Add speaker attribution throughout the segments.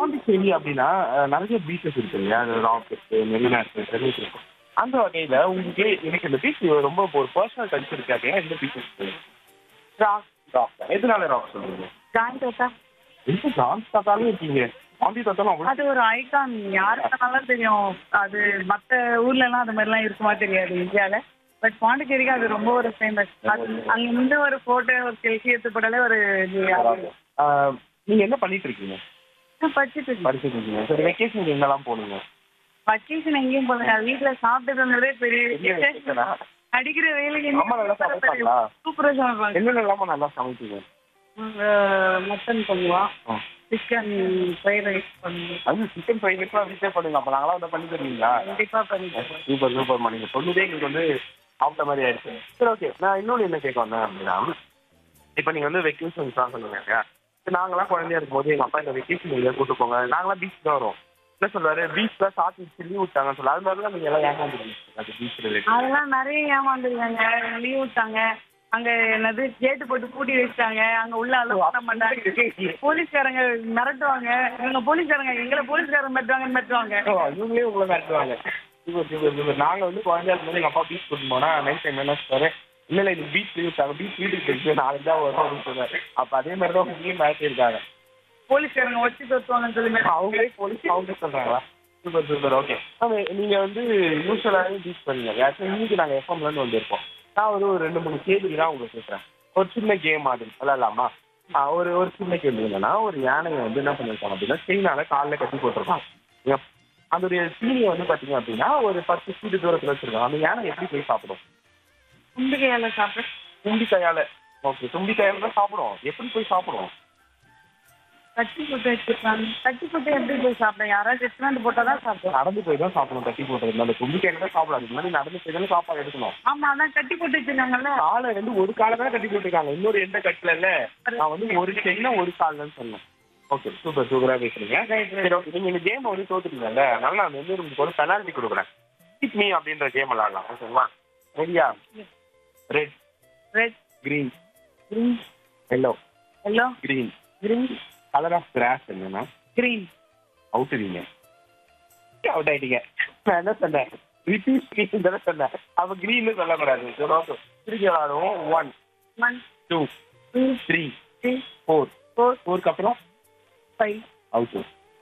Speaker 1: பாண்டிச்சேரி அப்படின்னா அஹ், நிறைய பீச்சஸ் இருக்கு இல்லையா ராக் இருக்கு மெரினா இருக்கு டென்னிஸ் இருக்கு அந்த வகையில உங்களுக்கு எனக்கு இந்த பீச் ரொம்ப ஒரு பர்சனல் டச் இருக்கு அப்படின்னா எந்த பீச் இருக்கு
Speaker 2: ராக்
Speaker 1: ராக் எதனால ராக் சொல்றீங்க
Speaker 2: ஜாயின் தோட்டா
Speaker 1: எந்த டான்ஸ் தாத்தாலும் இருக்கீங்க பாண்டி தாத்தாலும் அவ்வளோ
Speaker 2: அது ஒரு ஐகான் யாருக்கு நல்லா தெரியும் அது மற்ற ஊர்ல எல்லாம் அது மாதிரிலாம் இருக்குமா தெரியாது இந்தியால பட் பாண்டிச்சேரிக்கு அது ரொம்ப ஒரு ஃபேமஸ் அது அங்க நின்று ஒரு போட்டோ ஒரு செல்ஃபி எடுத்து போட்டாலே ஒரு இது
Speaker 1: ஆஹ், நீங்க என்ன பண்ணிட்டு இருக்கீங்க
Speaker 2: படிச்சுட்டு இருக்கேன்
Speaker 1: படிச்சுட்டு இருக்கீங்க சரி வெக்கேஷன் எங்கெல்லாம் போனீங்க
Speaker 2: பச்சீசன் எங்கேயும் போல வீட்டுல சாப்பிட்டு வந்ததே பெரிய
Speaker 1: பெரிய vacation ஆ?
Speaker 2: அடிக்கிற வேலைக்கு
Speaker 1: அம்மா நல்லா சமைப்பாங்களா?
Speaker 2: சூப்பரா சமைப்பாங்க
Speaker 1: என்னென்னலாமா நல்லா சமைப்பீங்க
Speaker 2: மட்டன் பண்ணுவோம்
Speaker 1: ஆ.
Speaker 2: சிக்கன் ஃப்ரைட் ரைஸ் பண்ணுவோம்
Speaker 1: அது சிக்கன் ஃப்ரை ரைஸ்லாம் வீட்டிலே பண்ணுங்க அப்போ நாங்களாம் வந்து பண்ணி தருவீங்களா
Speaker 2: கண்டிப்பா பண்ணிடுவோம்
Speaker 1: சூப்பர் சூப்பர் நீங்க சொன்னதே எங்களுக்கு வந்து சாப்பிட்ட மாதிரி ஆயிடுச்சு சரி ஓகே நான் இன்னொன்று என்ன கேட்க வந்தேன் அப்படின்னா இப்போ நீங்க வந்து வெக்கேஷன் தான் சொல்லுங்க இல்லையா இப்ப நாங்களாம் குழந்தையா இருக்கும்போது எங்க அப்பா இந்த வெக்கேஷன் எங்கேயா கூட்டு போங்க நாங்களாம் பீச் தான் வரோம் என்ன சொல்றாரு பீச்ல சாத்தி லீவ் விட்டாங்கன்னு சொல்ல அது மாதிரி தான் நீங்க எல்லாம் ஏமாந்துருக்கீங்க அது பீச் ரிலேட்டட்
Speaker 2: அதெல்லாம் நிறைய ஏமாந்துருக்காங்க லீவ் விட்டாங்க அங்க என்னது கேட்டு போட்டு பூட்டி வச்சிட்டாங்க அங்க உள்ள அலோவ் பண்ண மாட்டாங்க போலீஸ்காரங்க மிரட்டுவாங்க இவங்க போலீஸ்காரங்க எங்களை போலீஸ்காரங்க மிரட்டுவாங்க மிரட்டுவாங்க
Speaker 1: இவங்களே உங்களை மிரட்டுவாங்க சூப்பர் சூப்பர் சூப்பர் நாங்க வந்து குழந்தையா இருக்கும்போது எங்க அப்பா பீச் கூட்டு போனா நைட் டைம் என்ன சொல்றாரு இல்ல இல்ல இது பீச் லீவ் விட்டாங்க பீச் வீட்டுக்கு போயிட்டு நாளைக்கு தான் வரும் அப்படின்னு சொல்றாரு அப்ப அதே மாதிரி தான் உங்களையும் மிரட்டியிருக்காங்க
Speaker 2: போலீஸ்காரங்க வச்சு தொத்துவாங்கன்னு சொல்லி மிரட்டு-
Speaker 1: அவங்களே போலீஸ் அவங்க சொல்றாங்களா சூப்பர் சூப்பர் ஓகே நீங்க வந்து யூஸ்வலாகவே பீச் பண்ணீங்க ஆக்சுவலி இன்னைக்கு நாங்க எஃப்எம்ல இருந்து வந்திருக்கோம் நான் ஒரு ஒரு ரெண்டு மூணு கேள்வி தான் உங்களுக்கு கேட்குறேன் ஒரு சின்ன கேம் மாதிரி விளாடலாமா ஆ, ஒரு ஒரு சின்ன கேள்வி என்னன்னா ஒரு யானையை வந்து என்ன பண்ணிருக்காங்க அப்படின்னா செயினால காலில் கட்டி போட்டிருக்காங்க Yep. அதோடைய தீனியை வந்து பாத்தீங்க அப்படின்னா ஒரு பத்து ஃபீட் தூரத்துல வச்சிருக்காங்க அந்த யானை எப்படி போய் சாப்பிடும்
Speaker 2: கும்பிகையால சாப்பிட்டு
Speaker 1: தும்பிக்கையால ஓகே தும்பிக்கையால தான் சாப்பிடும் எப்படி போய் சாப்பிடும்
Speaker 2: கட்டி போட்டு வச்சிருக்காங்க கட்டி போட்டு எப்படி போய் சாப்பிடும் யாராவது ரெஸ்டாரண்ட் போட்டா தான் சாப்பிடும்
Speaker 1: நடந்து போய் தான் சாப்பிடணும் கட்டி போட்டது அந்த தும்பிக்கையில தான் சாப்பிடும் அதுக்கு முன்னாடி நடந்து போய் தானே சாப்பாடு எடுக்கணும்
Speaker 2: ஆமா அதான் கட்டி போட்டு வச்சிருக்காங்கல்ல
Speaker 1: காலை வந்து ஒரு காலை தான் கட்டி போட்டுருக்காங்க இன்னொரு எந்த கட்டல இல்ல நான் வந்து ஒரு செயின ஒரு கால்னு சொன்னேன் ஓகே சூப்பர் சூப்பரா பேசுறீங்க
Speaker 2: Right, right.
Speaker 1: சரி ஓகே நீங்க இந்த கேம் வந்து தோத்துட்டீங்கல்ல அதனால நான் வந்து உங்களுக்கு ஒரு பெனால்ட்டி கொடுக்குறேன் ஹிட் மீ அப்படின்ற கேம் விளாடலாம் ஓகேங்களா ரெடியா red
Speaker 2: red
Speaker 1: green
Speaker 2: green
Speaker 1: yellow
Speaker 2: yellow
Speaker 1: green
Speaker 2: green
Speaker 1: colour of grass என்னன்னா
Speaker 2: கிரீன்
Speaker 1: அவுட் நீங்க அவுட் ஆயிட்டீங்க நான் என்ன சொன்னேன் ரிப்பீட் கிரீன் தானே சொன்னேன் அப்ப கிரீன் சொல்லக்கூடாது சரி ஓகே திருப்பி விளாடுவோம் one
Speaker 2: one
Speaker 1: two
Speaker 2: two
Speaker 1: three
Speaker 2: three
Speaker 1: four
Speaker 2: four
Speaker 1: ஃபோருக்கு அப்புறம்
Speaker 2: ஃபைவ்
Speaker 1: அவுட்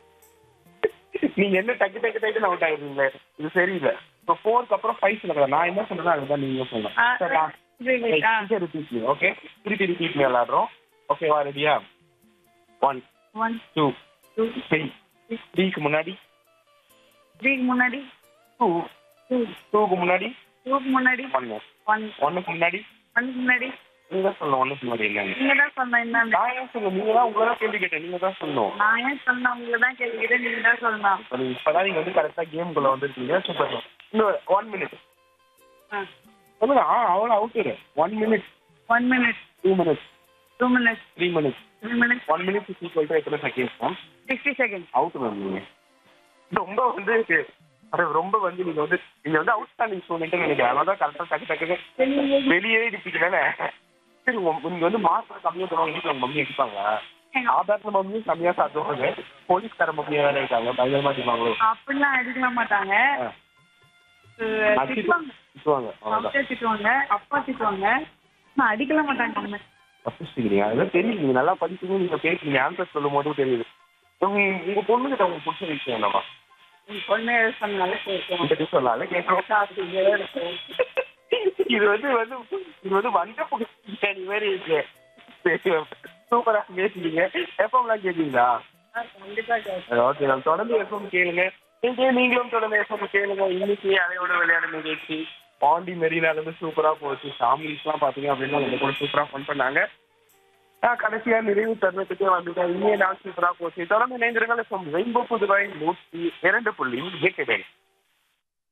Speaker 1: நீங்க என்ன டக்கு டக்கு டக்குன்னு அவுட் ஆயிருந்தீங்க இது சரியில்லை இப்போ ஃபோருக்கு அப்புறம் ஃபைவ் சொல்லக்கூடாது நான் என்ன சொல்றேன் அதுதான் நீங்க சொல்லணும் ரிப்பீட் ஓகே திருப்பி ரிப்பீட் விளாடுறோம் ஓகேவா ரெடியா one
Speaker 2: one
Speaker 1: two
Speaker 2: two
Speaker 1: three த்ரீக்கு முன்னாடி
Speaker 2: த்ரீக்கு முன்னாடி
Speaker 1: டூ
Speaker 2: டூ
Speaker 1: டூக்கு முன்னாடி
Speaker 2: டூக்கு முன்னாடி
Speaker 1: ஒன்னு
Speaker 2: ஒன்
Speaker 1: ஒன்னுக்கு முன்னாடி
Speaker 2: ஒன்னுக்கு முன்னாடி
Speaker 1: நீங்க சொல்லணும் ஒன்னுக்கு முன்னாடி என்னன்னு
Speaker 2: நீங்க தான் சொன்ன என்னன்னு
Speaker 1: நான் ஏன் சொல்லுங்க நீங்க தான் உங்களை தான் கேள்வி கேட்டேன் நீங்க தான் சொல்லணும்
Speaker 2: நான் ஏன் சொன்னேன் உங்களை தான் கேள்விக்கிட்டே நீங்க தான் சொல்லணும்
Speaker 1: இப்ப நீங்க இப்பதான் நீங்க வந்து கரெக்டா கேம்குள்ள வந்திருக்கீங்க சூப்பர் இன்னும் ஒன் மினிட்
Speaker 2: ஆ
Speaker 1: சொல்லுங்க ஆ அவ்வளோ out one minute
Speaker 2: one minute
Speaker 1: two minutes
Speaker 2: two minutes
Speaker 1: three minutes
Speaker 2: three minutes
Speaker 1: one minute is equal to எத்தனை செகண்ட்ஸ் தான்
Speaker 2: சிக்ஸ்டி செகண்ட்
Speaker 1: அவுட் மேம் நீங்க ரொம்ப வந்து அது ரொம்ப வந்து நீங்க வந்து நீங்க வந்து அவுட் ஸ்டாண்டிங் ஸ்டூடெண்ட் நினைக்கிறேன் அதனால தான் கரெக்டாக டக்கு டக்கு வெளியே இருப்பீங்க தானே சரி உங்க- நீங்க வந்து மார்க் கம்மியா தருவாங்க வீட்டில் உங்க மம்மி அடிப்பாங்க சாதாரண மம்மியும் கம்மியா சாப்பிடுவாங்க போலீஸ்கார மம்மியா வேற இருக்காங்க பயங்கரமா அடிப்பாங்களோ
Speaker 2: அப்படிலாம் அடிக்க மாட்டாங்க
Speaker 1: ஆ.
Speaker 2: அஹ்
Speaker 1: அடிச்சு
Speaker 2: திட்டுவாங்க
Speaker 1: திட்டுவாங்க அவ்வளோதான்
Speaker 2: அப்பா திட்டுவாங்க அப்பா திட்டுவாங்க நான் அடிக்கலாம் மாட்டாங்க அவங்க
Speaker 1: தப்பிச்சுக்கிறீங்க அதெல்லாம் தெரியுது நீங்க நல்லா படிச்சீங்க நீங்க பேசுறீங்க ஆன்சர் சொல்லும் போதும் தெரியுது உங்க உங்க பொண்ணுகிட்ட உங்களுக்கு பிடிச்ச விஷயம் என்னவா
Speaker 2: உங்க பொண்ணு சொன்னாலும் கேட்கும்
Speaker 1: கிட்ட சொல்லலாம் கேட்கணும் இது வந்து வந்து இது வந்து வந்த புகழ் மாதிரி இருக்கு சூப்பரா பேசுறீங்க எஃப்எம்லாம் கேட்குறீங்களா
Speaker 2: கண்டிப்பா கேட்கும்
Speaker 1: ஓகே நான் தொடர்ந்து எஃப்எம் கேளுங்க நீங்க நீங்களும் தொடர்ந்து எஃப்எம் கேளுங்க இன்னைக்கு அதையோட விளையாட நிகழ்ச்சி பாண்டி மெரினால இருந்து சூப்பரா போச்சு ஃபேமிலிஸ்லாம் பாத்தீங்க அப்படின்னா நம்ம கூட சூப்பரா ஃபன் பண்ணாங்க நான் கடைசியா நிறைவு தருணத்துக்கே வந்துட்டேன் இனிய நாள் சூப்பரா போச்சு தொடர்ந்து இணைந்திருங்கள் எஃப்எம் ரெயின்போ புதுவை நூற்றி இரண்டு புள்ளி எட்டு